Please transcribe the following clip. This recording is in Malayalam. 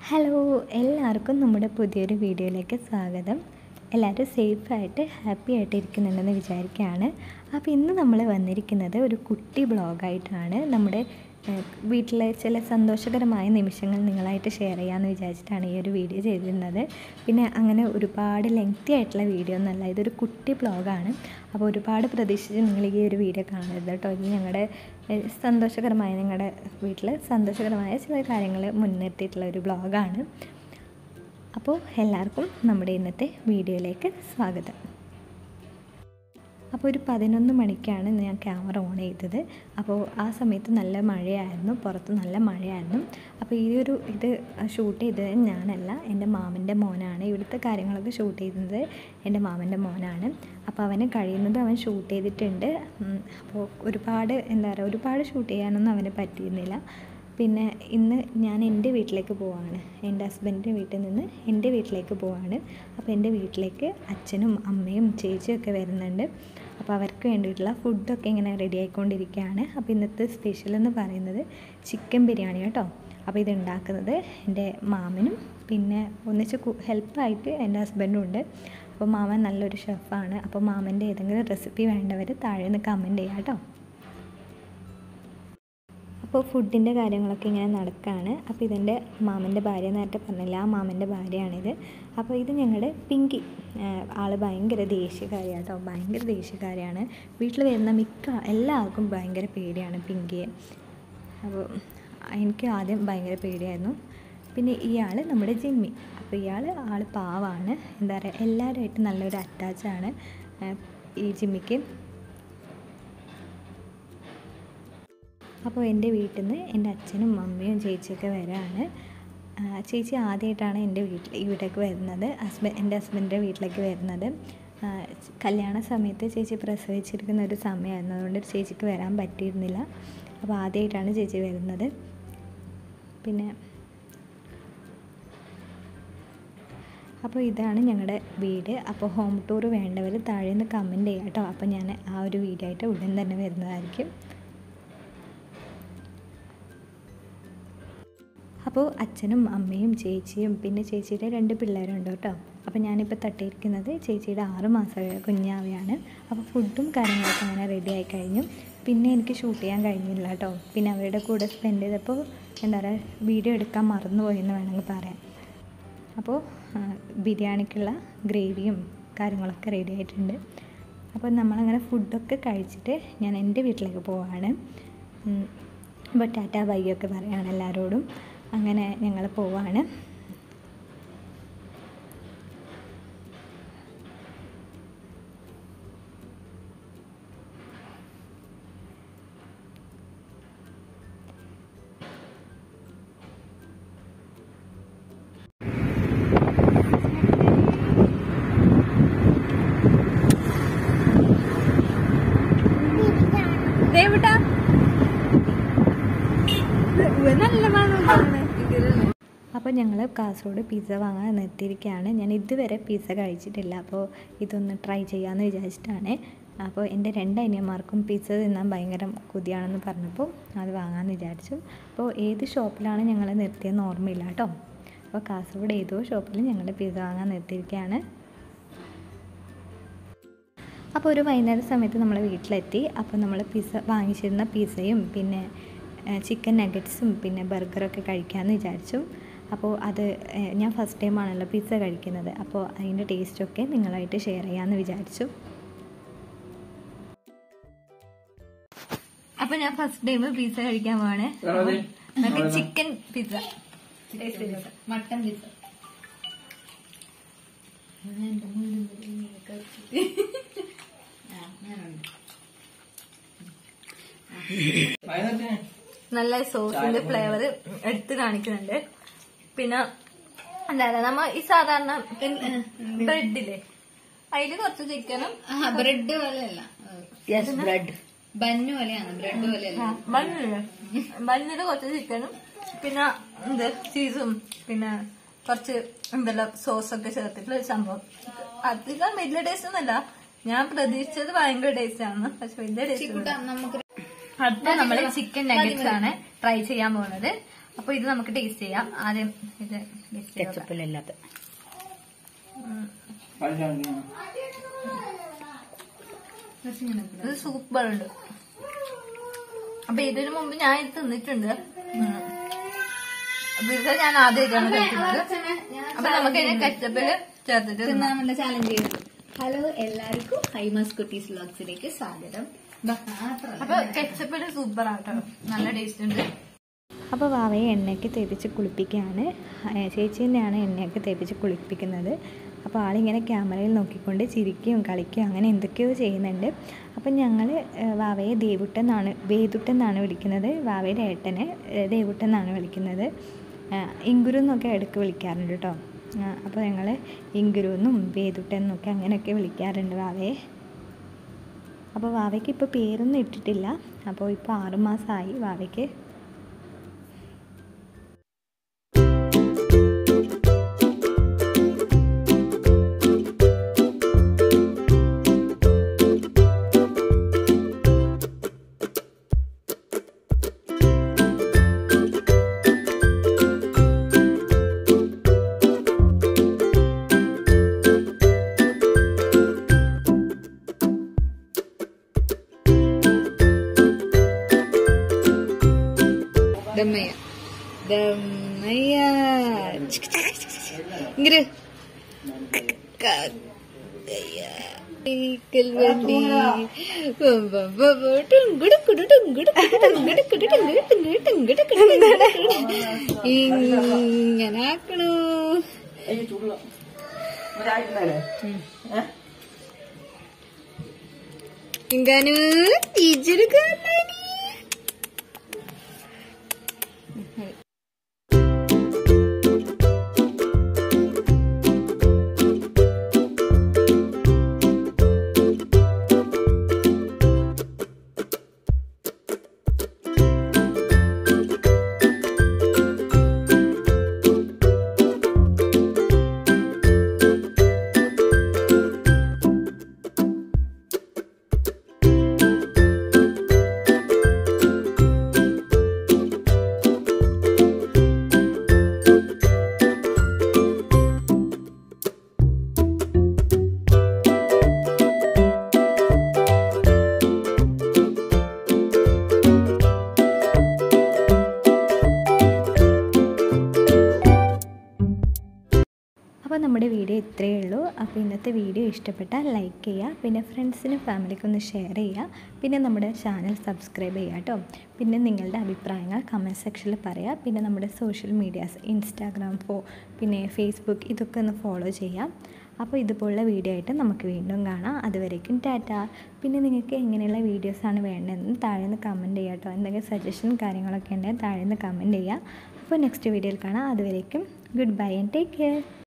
ഹലോ എല്ലാവർക്കും നമ്മുടെ പുതിയൊരു വീഡിയോയിലേക്ക് സ്വാഗതം എല്ലാവരും സേഫായിട്ട് ഹാപ്പി ആയിട്ട് ഇരിക്കുന്നുണ്ടെന്ന് വിചാരിക്കുകയാണ് അപ്പോൾ ഇന്ന് നമ്മൾ വന്നിരിക്കുന്നത് ഒരു കുട്ടി ബ്ലോഗായിട്ടാണ് നമ്മുടെ ഏഹ്, വീട്ടിലെ ചില സന്തോഷകരമായ നിമിഷങ്ങൾ നിങ്ങളായിട്ട് ഷെയർ ചെയ്യാമെന്ന് വിചാരിച്ചിട്ടാണ് ഈ ഒരു വീഡിയോ ചെയ്തിരുന്നത് പിന്നെ അങ്ങനെ ഒരുപാട് ലെങ്തി ആയിട്ടുള്ള വീഡിയോ ഒന്നല്ല ഇതൊരു കുട്ടി ബ്ലോഗാണ് അപ്പോൾ ഒരുപാട് പ്രതീക്ഷിച്ച് നിങ്ങൾ ഈ ഒരു വീഡിയോ കാണരുത് കേട്ടോ ഇത് ഞങ്ങളുടെ ഏഹ്, സന്തോഷകരമായ ഞങ്ങളുടെ വീട്ടിൽ സന്തോഷകരമായ ചില കാര്യങ്ങൾ മുൻനിർത്തിയിട്ടുള്ള ഒരു ബ്ലോഗാണ് അപ്പോൾ എല്ലാവർക്കും നമ്മുടെ ഇന്നത്തെ വീഡിയോയിലേക്ക് സ്വാഗതം അപ്പോൾ ഒരു പതിനൊന്ന് മണിക്കാണ് ഞാൻ ക്യാമറ ഓൺ ചെയ്തത് അപ്പോൾ ആ സമയത്ത് നല്ല മഴയായിരുന്നു പുറത്ത് നല്ല മഴയായിരുന്നു അപ്പോൾ ഈ ഒരു ഇത് ഷൂട്ട് ചെയ്തത് ഞാനല്ല എൻ്റെ മാമൻ്റെ മോനാണ് ഇവിടുത്തെ കാര്യങ്ങളൊക്കെ ഷൂട്ട് ചെയ്യുന്നത് എൻ്റെ മാമൻ്റെ മോനാണ് അപ്പോൾ അവന് കഴിയുന്നത് അവൻ ഷൂട്ട് ചെയ്തിട്ടുണ്ട് ഉം, അപ്പോൾ ഒരുപാട് എന്താ പറയുക ഒരുപാട് ഷൂട്ട് ചെയ്യാനൊന്നും അവന് പറ്റിയിരുന്നില്ല പിന്നെ ഇന്ന് ഞാൻ എൻ്റെ വീട്ടിലേക്ക് പോവാണ് എൻ്റെ ഹസ്ബൻഡിൻ്റെ വീട്ടിൽ നിന്ന് എൻ്റെ വീട്ടിലേക്ക് പോവാണ് അപ്പോൾ എൻ്റെ വീട്ടിലേക്ക് അച്ഛനും അമ്മയും ചേച്ചിയും ഒക്കെ വരുന്നുണ്ട് അപ്പോൾ അവർക്ക് വേണ്ടിയിട്ടുള്ള ഫുഡൊക്കെ ഇങ്ങനെ റെഡി ആയിക്കൊണ്ടിരിക്കുകയാണ് അപ്പോൾ ഇന്നത്തെ സ്പെഷ്യൽ എന്ന് പറയുന്നത് ചിക്കൻ ബിരിയാണി കേട്ടോ അപ്പോൾ ഇത് ഉണ്ടാക്കുന്നത് എൻ്റെ മാമനും പിന്നെ ഒന്നിച്ച് ഹെൽപ്പായിട്ട് എൻ്റെ ഹസ്ബൻഡും ഉണ്ട് അപ്പോൾ മാമൻ നല്ലൊരു ഷെഫാണ് അപ്പോൾ മാമൻ്റെ ഏതെങ്കിലും റെസിപ്പി വേണ്ടവർ താഴെ നിന്ന് കമൻറ്റ് ചെയ്യാം കേട്ടോ അപ്പോൾ ഫുഡിൻ്റെ കാര്യങ്ങളൊക്കെ ഇങ്ങനെ നടക്കുകയാണ് അപ്പോൾ ഇതെൻ്റെ മാമൻ്റെ ഭാര്യ നേരത്തെ പറഞ്ഞില്ല ആ മാമൻ്റെ ഭാര്യയാണിത് അപ്പോൾ ഇത് ഞങ്ങളുടെ പിങ്കി ആൾ ഭയങ്കര ദേഷ്യക്കാരിയാണ് കേട്ടോ ഭയങ്കര ദേഷ്യക്കാരിയാണ് വീട്ടിൽ വരുന്ന മിക്ക എല്ലാവർക്കും ഭയങ്കര പേടിയാണ് പിങ്കിയെ അപ്പോൾ എനിക്ക് ആദ്യം ഭയങ്കര പേടിയായിരുന്നു പിന്നെ ഇയാൾ നമ്മുടെ ജിമ്മി അപ്പോൾ ഇയാൾ ആൾ പാവാണ് എന്താ പറയുക എല്ലാവരുമായിട്ട് നല്ലൊരു അറ്റാച്ചാണ് ഈ ജിമ്മിക്ക് അപ്പോൾ എൻ്റെ വീട്ടിൽ നിന്ന് എൻ്റെ അച്ഛനും അമ്മയും ചേച്ചിയൊക്കെ വരാണ് ആ, ചേച്ചി ആദ്യമായിട്ടാണ് എൻ്റെ വീട്ടിൽ ഇവിടേക്ക് വരുന്നത് ഹസ്ബൻഡ് എൻ്റെ ഹസ്ബൻഡിൻ്റെ വീട്ടിലേക്ക് വരുന്നത് ആ, കല്യാണ സമയത്ത് ചേച്ചി പ്രസവിച്ചിരിക്കുന്ന ഒരു സമയമായിരുന്നു അതുകൊണ്ട് ചേച്ചിക്ക് വരാൻ പറ്റിയിരുന്നില്ല അപ്പോൾ ആദ്യമായിട്ടാണ് ചേച്ചി വരുന്നത് പിന്നെ അപ്പോൾ ഇതാണ് ഞങ്ങളുടെ വീട് അപ്പോൾ ഹോം ടൂർ വേണ്ടവർ താഴെ നിന്ന് കമൻറ്റ് ചെയ്യാം കേട്ടോ അപ്പോൾ ഞാൻ ആ ഒരു വീഡിയോ ആയിട്ട് ഉടൻ തന്നെ വരുന്നതായിരിക്കും അപ്പോൾ അച്ഛനും അമ്മയും ചേച്ചിയും പിന്നെ ചേച്ചിയുടെ രണ്ട് പിള്ളേരുണ്ട് കേട്ടോ അപ്പോൾ ഞാനിപ്പോൾ തട്ടിയിരിക്കുന്നത് ചേച്ചിയുടെ ആറ് മാസമായ കുഞ്ഞാവയാണ് അപ്പോൾ ഫുഡും കാര്യങ്ങളൊക്കെ അങ്ങനെ റെഡി ആയി കഴിഞ്ഞു പിന്നെ എനിക്ക് ഷൂട്ട് ചെയ്യാൻ കഴിഞ്ഞില്ല കേട്ടോ പിന്നെ അവരുടെ കൂടെ സ്പെൻഡ് ചെയ്തപ്പോൾ എന്താ പറയുക വീഡിയോ എടുക്കാൻ മറന്നുപോയി എന്ന് വേണമെങ്കിൽ പറയാം അപ്പോൾ ആ, ബിരിയാണിക്കുള്ള ഗ്രേവിയും കാര്യങ്ങളൊക്കെ റെഡി ആയിട്ടുണ്ട് അപ്പോൾ നമ്മളങ്ങനെ ഫുഡൊക്കെ കഴിച്ചിട്ട് ഞാൻ എൻ്റെ വീട്ടിലേക്ക് പോവാണ് ഉം, അപ്പോൾ ടാറ്റ ബൈയൊക്കെ പറയാണ് എല്ലാവരോടും അങ്ങനെ ഞങ്ങൾ പോവാണ് ദേവിട്ടാ അപ്പോൾ ഞങ്ങൾ കാസർഗോഡ് പിസ്സ വാങ്ങാൻ നിർത്തിയിരിക്കുകയാണ് ഞാൻ ഇതുവരെ പിസ്സ കഴിച്ചിട്ടില്ല അപ്പോൾ ഇതൊന്ന് ട്രൈ ചെയ്യാമെന്ന് വിചാരിച്ചിട്ടാണ് അപ്പോൾ എൻ്റെ രണ്ട് അനിയന്മാർക്കും പിസ്സ തിന്നാൻ ഭയങ്കര കൊതിയാണെന്ന് പറഞ്ഞപ്പോൾ അത് വാങ്ങാമെന്ന് വിചാരിച്ചു അപ്പോൾ ഏത് ഷോപ്പിലാണ് ഞങ്ങൾ നിർത്തിയെന്ന് ഓർമ്മയില്ല കേട്ടോ അപ്പോൾ കാസർഗോഡ് ഏതോ ഷോപ്പിൽ ഞങ്ങൾ പിസ്സ വാങ്ങാൻ നിർത്തിയിരിക്കുകയാണ് അപ്പോൾ ഒരു വൈകുന്നേര സമയത്ത് നമ്മൾ വീട്ടിലെത്തി അപ്പോൾ നമ്മൾ പിസ്സ വാങ്ങിച്ചിരുന്ന പിസ്സയും പിന്നെ ചിക്കൻ നഗറ്റ്സും പിന്നെ ബർഗറൊക്കെ കഴിക്കാമെന്ന് വിചാരിച്ചു അപ്പോൾ അത് ഏഹ്, ഞാൻ ഫസ്റ്റ് ടൈമാണല്ലോ പിസ്സ കഴിക്കുന്നത് അപ്പോൾ അതിൻ്റെ ടേസ്റ്റൊക്കെ നിങ്ങളായിട്ട് ഷെയർ ചെയ്യാമെന്ന് വിചാരിച്ചു അപ്പോൾ ഞാൻ ഫസ്റ്റ് ടൈം പിസ്സ കഴിക്കാൻ പോവാണ് നമുക്ക് ചിക്കൻ പിസ്സ മട്ടൻ പിസ്സ നല്ല സോസിന്റെ ഫ്ലേവർ എടുത്ത് കാണിക്കുന്നുണ്ട് പിന്നെ എന്താ പറയാ നമ്മ ഈ സാധാരണ ബ്രെഡില്ലേ അതില് കുറച്ച് ചിക്കനും ബ്രെഡ് പോലെയല്ല ബ്രെഡ് ബന്നു പോലെയാണ് ബ്രെഡ് പോലെയല്ല ബണ്ണില്ലേ ബണ്ണില് കുറച്ച് ചിക്കനും പിന്നെ എന്ത് ചീസും പിന്നെ കുറച്ച് എന്തെല്ലാം സോസൊക്കെ ചേർത്തിട്ടുള്ള ഒരു സംഭവം അധികം വലിയ ടേസ്റ്റ് ഒന്നല്ല ഞാൻ പ്രതീക്ഷിച്ചത് ഭയങ്കര ടേസ്റ്റ് ആണ് പക്ഷെ വലിയ ടേസ്റ്റ് കൂട്ടാ നമുക്ക് അടുത്ത നമ്മൾ ചിക്കൻ നഗറ്റ്സ് ആണ് ട്രൈ ചെയ്യാൻ പോകുന്നത് അപ്പൊ ഇത് നമുക്ക് ടേസ്റ്റ് ചെയ്യാം ആദ്യം ഇത് ടേസ്റ്റ് ചെയ്യാം കെച്ചപ്പിലില്ലാത്ത ഇത് സൂപ്പർ ഉണ്ട് അപ്പൊ ഇതിനു മുമ്പ് ഞാൻ ഇത് തിന്നിട്ടുണ്ട് ഉം. അപ്പൊ ഇത് ഞാൻ ആദ്യമായിട്ടാണ് കഴിക്കുന്നത് അപ്പൊ നമുക്ക് ഇതിന് കെച്ചപ്പില് ചേർത്തിട്ട് തിന്നാം. നമ്മുടെ ചാലഞ്ച് ചെയ്തത് ഹലോ എല്ലാവർക്കും ഹൈമാസ് കുട്ടീസ് വ്ലോഗ്സിലേക്ക് സ്വാഗതം ദാ, അത്ര അപ്പൊ കെച്ചപ്പില് സൂപ്പർ ആട്ടോ നല്ല ടേസ്റ്റ് ഉണ്ട് അപ്പോൾ വാവയെ എണ്ണയ്ക്ക് തേപ്പിച്ച് കുളിപ്പിക്കുകയാണ് ഏ, ചേച്ചി തന്നെയാണ് എണ്ണയൊക്കെ തേപ്പിച്ച് കുളിപ്പിക്കുന്നത് അപ്പോൾ ആളിങ്ങനെ ക്യാമറയിൽ നോക്കിക്കൊണ്ട് ചിരിക്കുകയും കളിക്കുകയും അങ്ങനെ എന്തൊക്കെയോ ചെയ്യുന്നുണ്ട് അപ്പം ഞങ്ങൾ വാവയെ ദേവുട്ടൻ എന്നാണ് വേദുട്ടൻ എന്നാണ് വിളിക്കുന്നത് വാവയുടെ ഏട്ടനെ ഏ, ദേവുട്ടൻ എന്നാണ് വിളിക്കുന്നത് ആ, ഇങ്കുരു എന്നൊക്കെ ഇടയ്ക്ക് വിളിക്കാറുണ്ട് കേട്ടോ അപ്പോൾ ഞങ്ങൾ ഇങ്കുരു എന്നും വേദുട്ടൻ എന്നൊക്കെ അങ്ങനെയൊക്കെ വിളിക്കാറുണ്ട് വാവയെ അപ്പോൾ വാവയ്ക്ക് ഇപ്പോൾ പേരൊന്നും ഇട്ടിട്ടില്ല അപ്പോൾ ഇപ്പോൾ ആറുമാസമായി വാവയ്ക്ക് ദമ്മയ്യ ദമ്മയ്യ ഇങ്ങര് വണ്ടി ഇങ്ങനെ ആക്കണു ഇങ്ങനു ടീച്ചർ കാണാനി അപ്പോൾ നമ്മുടെ വീഡിയോ ഇത്രയേ ഉള്ളൂ അപ്പോൾ ഇന്നത്തെ വീഡിയോ ഇഷ്ടപ്പെട്ടാൽ ലൈക്ക് ചെയ്യുക പിന്നെ ഫ്രണ്ട്സിനും ഫാമിലിക്കും ഒന്ന് ഷെയർ ചെയ്യുക പിന്നെ നമ്മുടെ ചാനൽ സബ്സ്ക്രൈബ് ചെയ്യുക കേട്ടോ പിന്നെ നിങ്ങളുടെ അഭിപ്രായങ്ങൾ കമൻറ്റ് സെക്ഷനിൽ പറയുക പിന്നെ നമ്മുടെ സോഷ്യൽ മീഡിയാസ് ഇൻസ്റ്റാഗ്രാം ഫോ പിന്നെ ഫേസ്ബുക്ക് ഇതൊക്കെ ഒന്ന് ഫോളോ ചെയ്യാം അപ്പോൾ ഇതുപോലുള്ള വീഡിയോ ആയിട്ട് നമുക്ക് വീണ്ടും കാണാം അതുവരേക്കും ടാറ്റ പിന്നെ നിങ്ങൾക്ക് എങ്ങനെയുള്ള വീഡിയോസാണ് വേണ്ടതെന്ന് താഴെ നിന്ന് കമൻറ്റ് ചെയ്യുക കേട്ടോ എന്തെങ്കിലും സജഷൻ കാര്യങ്ങളൊക്കെ ഉണ്ടെങ്കിൽ താഴെ നിന്ന് കമൻറ്റ് ചെയ്യുക അപ്പോൾ നെക്സ്റ്റ് വീഡിയോയിൽ കാണാം അതുവരേക്കും goodbye and take care